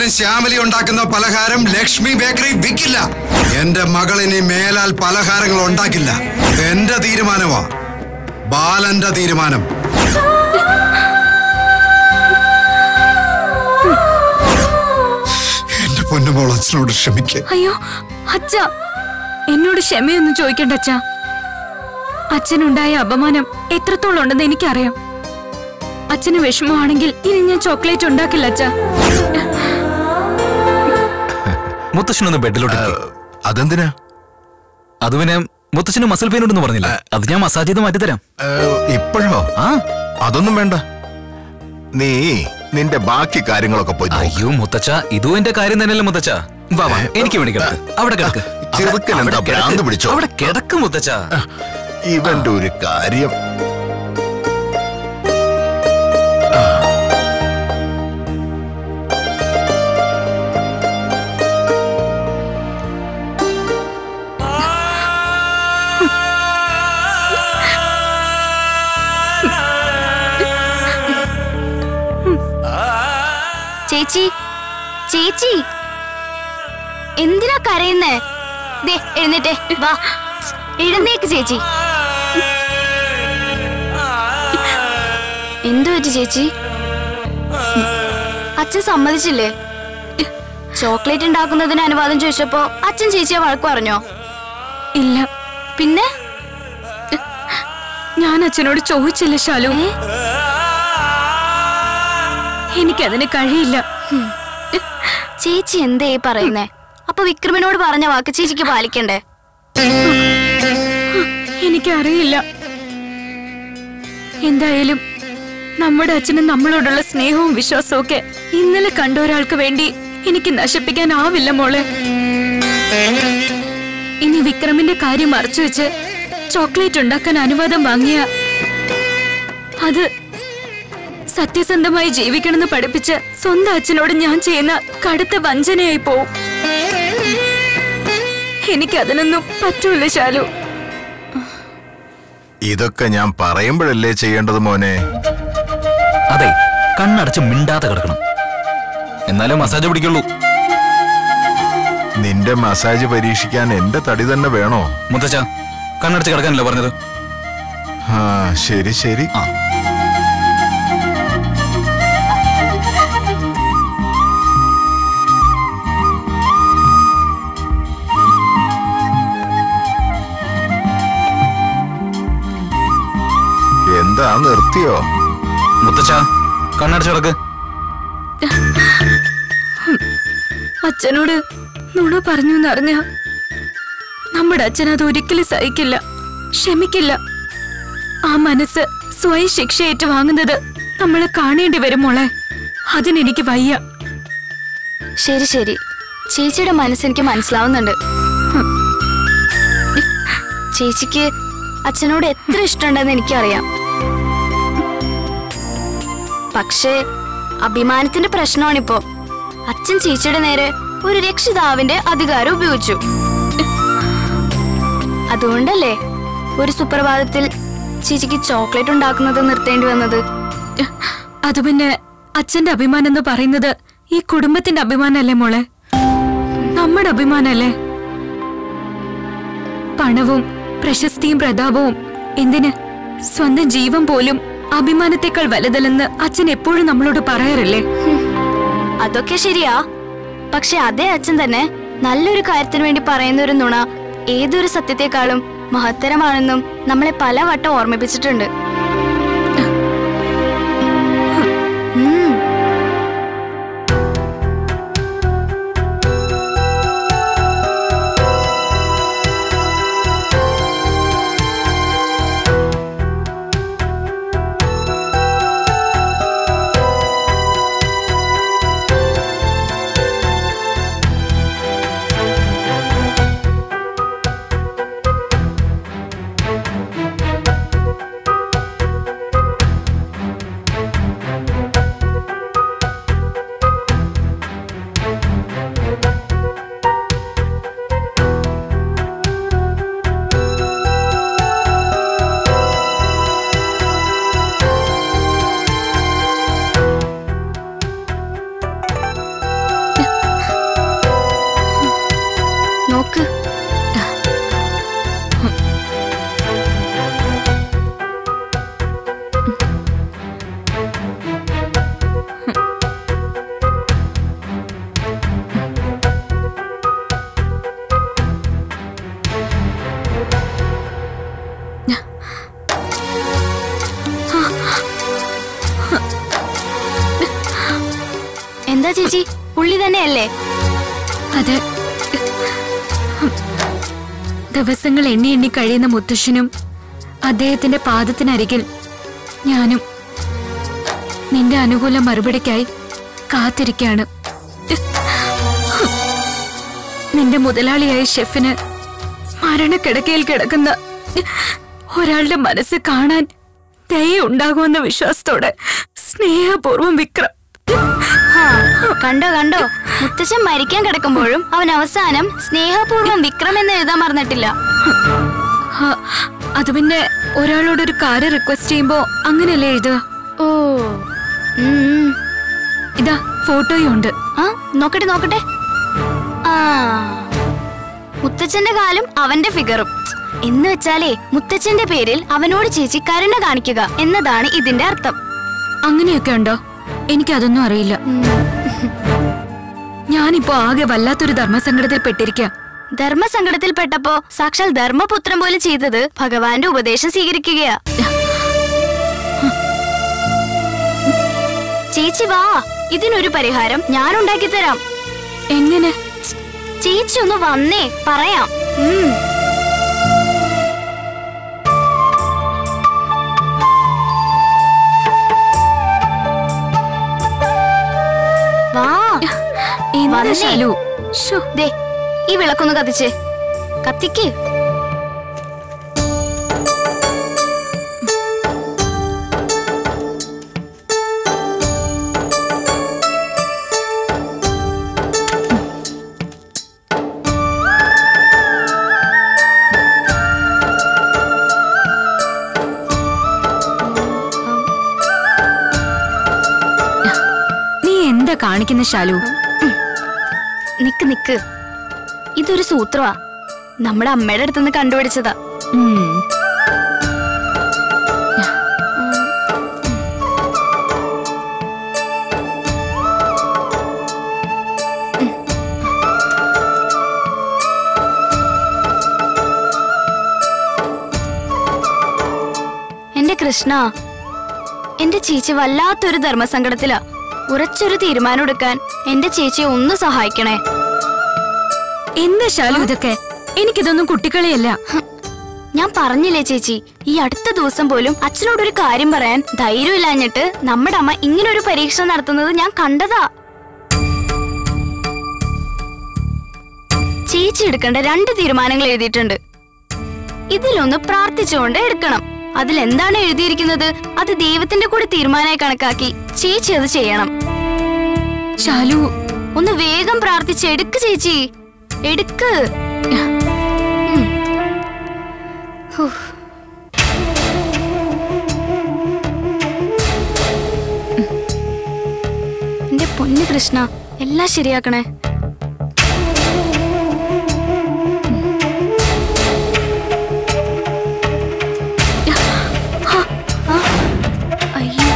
ഒരിക്കലും ശ്യാമലി ഉണ്ടാക്കുന്ന പലഹാരം ലക്ഷ്മി ബേക്കറി വിൽക്കില്ല എന്റെ മകൾ ഇനി മേലാൽ പലഹാരങ്ങൾ ഉണ്ടാക്കില്ല എന്റെ തീരുമാനമാ ബാലന്റെ തീരുമാനം എന്റെ പൊന്നുമോൾ അച്ഛനോട് ക്ഷമിക്ക അയ്യോ അച്ഛ എന്നോട് ക്ഷമയൊന്നും ചോദിക്കണ്ട അച്ഛ അച്ഛനുണ്ടായ അപമാനം എത്രത്തോളം ഉണ്ടെന്ന് എനിക്കറിയാം അച്ഛന് വിഷമമാണെങ്കിൽ ഇനി ഞാൻ ചോക്ലേറ്റ് ഉണ്ടാക്കില്ല അച്ഛ മുത്തശ്ശനൊന്ന് ബെഡിലോട്ട് ഇരിക്ക്. അതെന്തിനാ അത് പിന്നെ മുത്തശ്ശന് മസിൽ പെയിൻ ഉണ്ടെന്ന് പറഞ്ഞില്ല അത് ഞാൻ മസാജ് ചെയ്ത് മാറ്റിത്തരാം ഏ, ഇപ്പോഴോ ആ അതൊന്നും വേണ്ട നീ നിന്റെ ബാക്കി കാര്യങ്ങളൊക്കെ പോയി നോക്ക്. അയ്യോ മുത്തച്ഛ ഇതും എന്റെ കാര്യം തന്നെയല്ലേ മുത്തച്ഛ വാ വാ എനിക്ക് വേണ്ടി കിടക്ക് അവിടെ കിടക്ക് ചെറുക്കൻ എന്താ അവിടെ ഭ്രാന്ത് കിടക്ക്. പിടിച്ചോ? അവിടെ കിടക്ക് മുത്തച്ഛ ഇവന്റെ ഒരു കാര്യം ചേച്ചി ചേച്ചി എന്തിനാ കരയുന്നേ ദേ എഴുന്നേറ്റേ വാ എഴുന്നേക്ക് ചേച്ചി എന്തു പറ്റി ചേച്ചി അച്ഛൻ സമ്മതിച്ചില്ലേ ചോക്ലേറ്റ് ഉണ്ടാക്കുന്നതിന് അനുവാദം ചോദിച്ചപ്പോ അച്ഛൻ ചേച്ചിയെ വഴക്ക് പറഞ്ഞോ ഇല്ല പിന്നെ ഞാൻ അച്ഛനോട് ചോദിച്ചില്ല ശാലു ഏ? എനിക്കതിന് കഴിയില്ല ചേച്ചി എന്തേ ഈ പറയുന്നേ അപ്പൊ വിക്രമിനോട് പറഞ്ഞ വാക്ക് ചേച്ചിക്ക് പാലിക്കണ്ടേ എനിക്കറിയില്ല എന്തായാലും നമ്മുടെ അച്ഛന് നമ്മളോടുള്ള സ്നേഹവും വിശ്വാസവും ഒക്കെ ഇന്നലെ കണ്ട ഒരാൾക്ക് വേണ്ടി എനിക്ക് നശിപ്പിക്കാനാവില്ല മോളെ ഇനി വിക്രമിന്റെ കാര്യം മറച്ചു വെച്ച് ചോക്ലേറ്റ് ഉണ്ടാക്കാൻ അനുവാദം വാങ്ങിയ അത് സത്യസന്ധമായി ജീവിക്കണമെന്ന് പഠിപ്പിച്ച് സ്വന്തം അച്ഛനോട് ഞാൻ ചെയ്യുന്ന കടുത്ത വഞ്ചനയായി പോവും എനിക്കതിനൊന്നും പറ്റൂല ശാലു ഇതൊക്കെ ഞാൻ പറയുമ്പോഴല്ലേ ചെയ്യേണ്ടത് മോനെ അതെ കണ്ണടച്ച് മിണ്ടാതെ കിടക്കണം എന്നാലേ മസാജ് പിടിക്കുള്ളൂ നിന്റെ മസാജ് പരീക്ഷിക്കാൻ എന്റെ തടി തന്നെ വേണോ മുത്തച്ഛ കണ്ണടച്ച് കിടക്കാനല്ലേ പറഞ്ഞത് ആ ശരി ശരി ആ എന്താ നിർത്തിയോ മുത്തച്ഛ കണ്ണടച്ച് കിടക്ക് അച്ഛനോട് നുണ പറഞ്ഞു എന്നറിഞ്ഞ നമ്മുടെ അച്ഛൻ അത് ഒരിക്കലും സഹിക്കില്ല ക്ഷമിക്കില്ല ആ മനസ്സ് സ്വയം ശിക്ഷ ഏറ്റുവാങ്ങുന്നത് നമ്മളെ കാണേണ്ടി വരും മോളെ അതിനെനിക്ക് വയ്യ ശരി ശരി ചേച്ചിയുടെ മനസ്സെനിക്ക് മനസ്സിലാവുന്നുണ്ട് ഹും. ചേച്ചിക്ക് അച്ഛനോട് എത്ര ഇഷ്ടമുണ്ടെന്ന് എനിക്കറിയാം പക്ഷേ അഭിമാനത്തിന്റെ പ്രശ്നമാണിപ്പോ അച്ഛൻ ചേച്ചിയുടെ നേരെ ഒരു രക്ഷിതാവിന്റെ അധികാരം ഉപയോഗിച്ചു അതുകൊണ്ടല്ലേ ഒരു സുപ്രഭാതത്തിൽ ചേച്ചിക്ക് ചോക്ലേറ്റ് ഉണ്ടാക്കുന്നത് നിർത്തേണ്ടി വന്നത് അത് പിന്നെ അച്ഛന്റെ അഭിമാനം എന്ന് പറയുന്നത് ഈ കുടുംബത്തിന്റെ അഭിമാനല്ലേ മോളെ നമ്മുടെ അഭിമാനല്ലേ പണവും പ്രശസ്തിയും പ്രതാപവും എന്തിന് സ്വന്തം ജീവൻ പോലും അഭിമാനത്തെക്കാൾ വലുതല്ലെന്ന് അച്ഛൻ എപ്പോഴും നമ്മളോട് പറയാറില്ലേ അതൊക്കെ ശരിയാ പക്ഷെ അതേ അച്ഛൻ തന്നെ നല്ലൊരു കാര്യത്തിന് വേണ്ടി പറയുന്ന ഒരു നുണ ഏതൊരു സത്യത്തെക്കാളും മഹത്തരമാണെന്നും നമ്മളെ പലവട്ടം ഓർമ്മിപ്പിച്ചിട്ടുണ്ട് ഉം. ചേച്ചി പുള്ളി തന്നെയല്ലേ അതെ ദിവസങ്ങൾ എണ്ണി എണ്ണി കഴിയുന്ന മുത്തശ്ശനും അദ്ദേഹത്തിന്റെ പാദത്തിനരികിൽ ഞാനും നിന്റെ അനുകൂല മറുപടിക്കായി കാത്തിരിക്കാണ് നിന്റെ മുതലാളിയായ ഷെഫിന് മരണക്കിടക്കയിൽ കിടക്കുന്ന ഒരാളുടെ മനസ്സ് കാണാൻ ദയ ഉണ്ടാകുമെന്ന വിശ്വാസത്തോടെ സ്നേഹപൂർവ്വം വിക്രം ഹാ, കണ്ടോ കണ്ടോ മുത്തച്ഛൻ മരിക്കാൻ കിടക്കുമ്പോഴും അവൻ അവസാനം സ്നേഹപൂർവ്വം വിക്രം എന്ന് എഴുതാൻ മറന്നിട്ടില്ല ആ, അത് പിന്നെ ഒരാളോട് ഒരു കാര്യം റിക്വസ്റ്റ് ചെയ്യുമ്പോ അങ്ങനെയല്ലേ എഴുതുക ഓ ഉം, ഉം. ഇതാ ഫോട്ടോയും ഉണ്ട് ആ നോക്കട്ടെ നോക്കട്ടെ ആ മുത്തച്ഛന്റെ കാലും അവന്റെ ഫിഗറും എന്ന് വെച്ചാലേ മുത്തച്ഛന്റെ പേരിൽ അവനോട് ചേച്ചി കരുണ കാണിക്കുക എന്നതാണ് ഇതിന്റെ അർത്ഥം അങ്ങനെയൊക്കെ ഉണ്ടോ എനിക്കതൊന്നും അറിയില്ല ഞാനിപ്പോ ആകെ വല്ലാത്തൊരു ധർമ്മസങ്കടത്തിൽ പെട്ടിരിക്കുക ധർമ്മസങ്കടത്തിൽപ്പെട്ടപ്പോ സാക്ഷാൽ ധർമ്മപുത്രൻ പോലും ചെയ്തത് ഭഗവാന്റെ ഉപദേശം സ്വീകരിക്കുകയാ ചേച്ചി വാ ഇതിനൊരു പരിഹാരം ഞാൻ ഉണ്ടാക്കി തരാം എങ്ങനെ ചേച്ചി ഒന്ന് വന്നേ പറയാം ഉം. വാ എന്താ വന്നേ. ശാലു ശോ, ദേ ഈ വിളക്കൊന്ന് കത്തിച്ചേ കത്തിക്ക് നീ എന്താ കാണിക്കുന്ന ശാലു നിക്ക് നിക്ക് ഇതൊരു സൂത്രമാ നമ്മുടെ അമ്മയുടെ അടുത്തുനിന്ന് കണ്ടുപിടിച്ചതാ ഉം. എന്റെ കൃഷ്ണ എന്റെ ചേച്ചി വല്ലാത്തൊരു ധർമ്മസങ്കടത്തിലാ ഉറച്ചൊരു തീരുമാനം എടുക്കാൻ എന്റെ ചേച്ചിയെ ഒന്ന് സഹായിക്കണേ എന്താ ശാലു ഇതൊക്കെ എനിക്കിതൊന്നും കുട്ടിക്കളിയല്ല ഞാൻ പറഞ്ഞില്ലേ ചേച്ചി ഈ അടുത്ത ദിവസം പോലും അച്ഛനോടൊരു കാര്യം പറയാൻ ധൈര്യമില്ലാഞ്ഞിട്ട് നമ്മുടെ അമ്മ ഇങ്ങനൊരു പരീക്ഷണം നടത്തുന്നത് ഞാൻ കണ്ടതാ ചേച്ചി എടുക്കേണ്ട രണ്ട് തീരുമാനങ്ങൾ എഴുതിയിട്ടുണ്ട് ഇതിലൊന്ന് പ്രാർത്ഥിച്ചുകൊണ്ട് എടുക്കണം അതിൽ എന്താണ് എഴുതിയിരിക്കുന്നത് അത് ദൈവത്തിന്റെ കൂടെ തീരുമാനമായി കണക്കാക്കി ചേച്ചി അത് ചെയ്യണം ശാലു ഒന്ന് വേഗം പ്രാർത്ഥിച്ച് എടുക്ക് ചേച്ചി എടുക്ക് ഉം. ഹൂ. എന്റെ പൊന്നു കൃഷ്ണ എല്ലാം ശരിയാക്കണേ ആ, ആ, അയ്യോ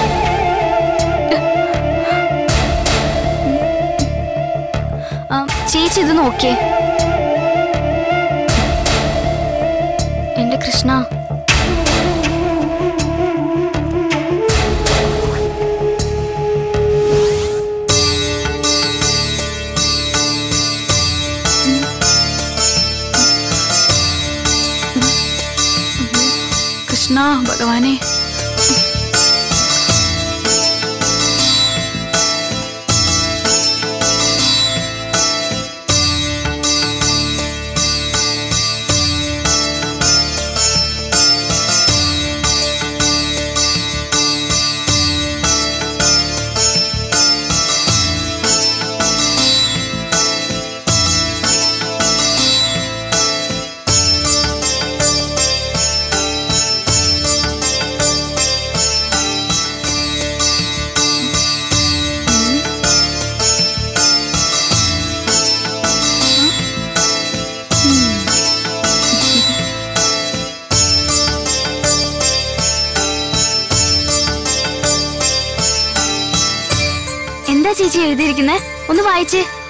ആ, ചേച്ചി ഇത് നോക്കിയേ എന്റെ കൃഷ്ണ കൃഷ്ണ ഭഗവാനെ എന്താ ചേച്ചി എഴുതിയിരിക്കുന്നേ ഒന്ന് വായിച്ചേ